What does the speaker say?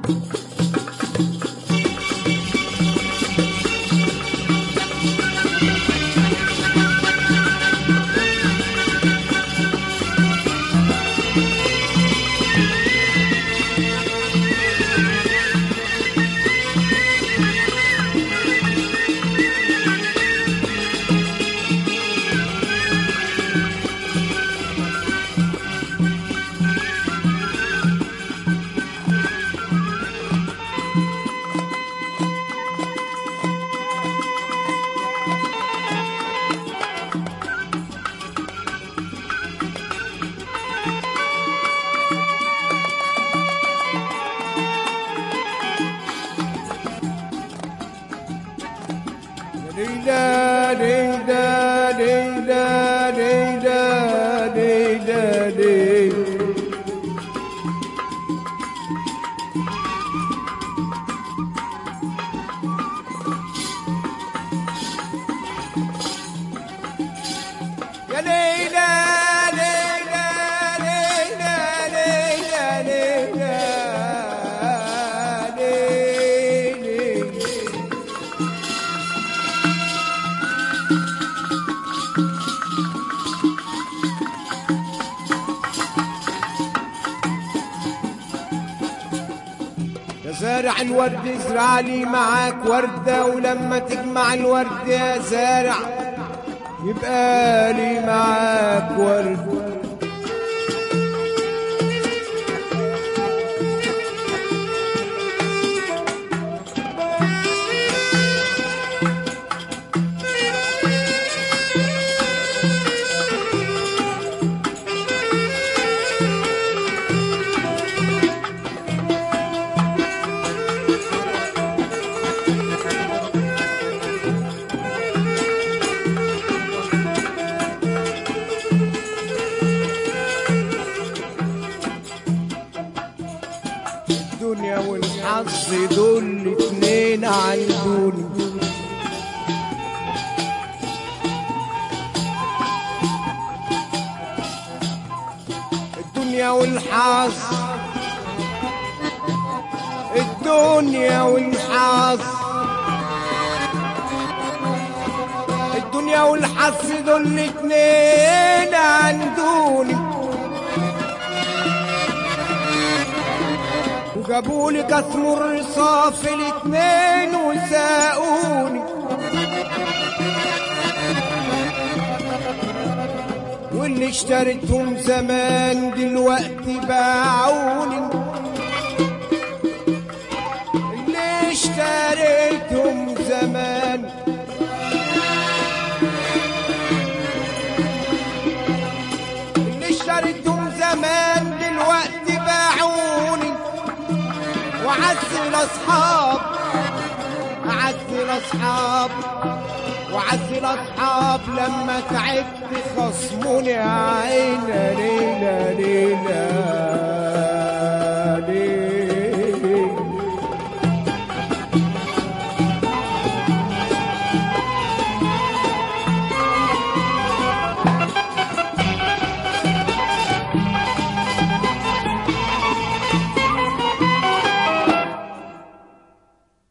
Dida, dida, dida, dida, dida, dida. يا ليلى ليلى ليلى ليلى ليلى ليلى يا زارع الورد ازرع لي معاك وردة ولما تجمع الورد يا زارع يبقى لي معاك ورد الدنيا والحظ دول اتنين عندوني الدنيا والحظ الدنيا والحظ الدنيا والحظ دول اتنين عندوني وجابوا لي كسم الرصاف الاتنين وساقوني واللي اشتريتهم زمان دلوقتي باعوني اللي اشتريتهم زمان اللي اشتريتهم زمان دلوقتي باعوني وعز الاصحاب اعز الاصحاب وعز الاصحاب لما تعبت خصموني يا عيني ليلى ليلى